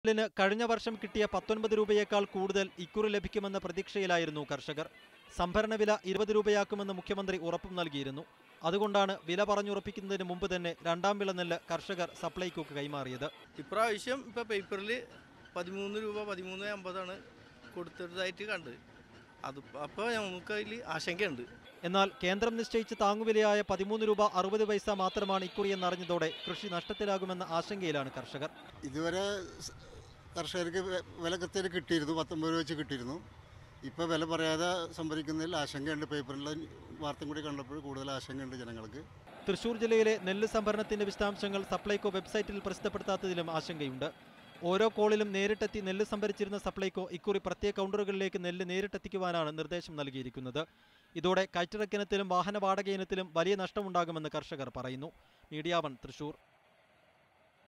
ലിന് കഴിഞ്ഞ വർഷം കിട്ടിയ പത്തൊൻപത് രൂപയേക്കാൾ കൂടുതൽ ഇക്കുറി ലഭിക്കുമെന്ന പ്രതീക്ഷയിലായിരുന്നു കർഷകർ സംഭരണ വില ഇരുപത് രൂപയാക്കുമെന്ന് മുഖ്യമന്ത്രി ഉറപ്പും നൽകിയിരുന്നു അതുകൊണ്ടാണ് വില പറഞ്ഞുറപ്പിക്കുന്നതിന് മുമ്പ് തന്നെ രണ്ടാം വിള നെല്ല് കർഷകർ സപ്ലൈകോക്ക് കൈമാറിയത് ഇപ്രാവശ്യം ഇപ്പോൾ പേപ്പറിൽ പതിമൂന്ന് രൂപ പതിമൂന്ന് അമ്പതാണ് കൊടുത്തതായിട്ട് കണ്ട് അത് അപ്പോൾ നമുക്ക് അതിൽ ആശങ്കയുണ്ട് എന്നാൽ കേന്ദ്രം നിശ്ചയിച്ച താങ്ങുവിലയായ പതിമൂന്ന് രൂപ അറുപത് പൈസ മാത്രമാണ് ഇക്കുറി എന്നറിഞ്ഞതോടെ കൃഷി നഷ്ടത്തിലാകുമെന്ന ആശങ്കയിലാണ് കർഷകർ ഇതുവരെ സ് കർഷകർക്ക് വെ- വില കൃത്യമായിട്ട് കിട്ടിയിരുന്നു പത്തൊമ്പത് രൂപ വെച്ച് കിട്ടിയിരുന്നു ഇപ്പോൾ വില പറയാതെ സംഭരിക്കുന്നതിൽ ആശങ്കയുണ്ട് പേപ്പറിലെ വാർത്തയും കൂടി കണ്ടപ്പോൾ കൂടുതൽ ആശങ്കയുണ്ട് ജനങ്ങൾക്ക് തൃശൂർ ജില്ലയിലെ നെല്ല് സംഭരണത്തിന്റെ വിശദാംശങ്ങൾ സപ്ലൈകോ വെബ്സൈറ്റിൽ പ്രസിദ്ധപ്പെടുത്താത്തതിലും ആശങ്കയുണ്ട് ഓരോ കോളിലും നേരിട്ടെത്തി നെല്ല് സംഭരിച്ചിരുന്ന സപ്ലൈകോ ഇക്കുറി പ്രത്യേക കൗണ്ടറുകളിലേക്ക് നെല്ല് നേരിട്ടെത്തിക്കുവാനാണ് നിർദ്ദേശം നൽകിയിരിക്കുന്നത് ഇതോടെ കയറ്റിറക്കിനത്തിലും വാഹന വാടക ഇനത്തിലും വലിയ നഷ്ടമുണ്ടാകുമെന്ന് കർഷകർ പറയുന്നു മീഡിയ വൺ തൃശൂർ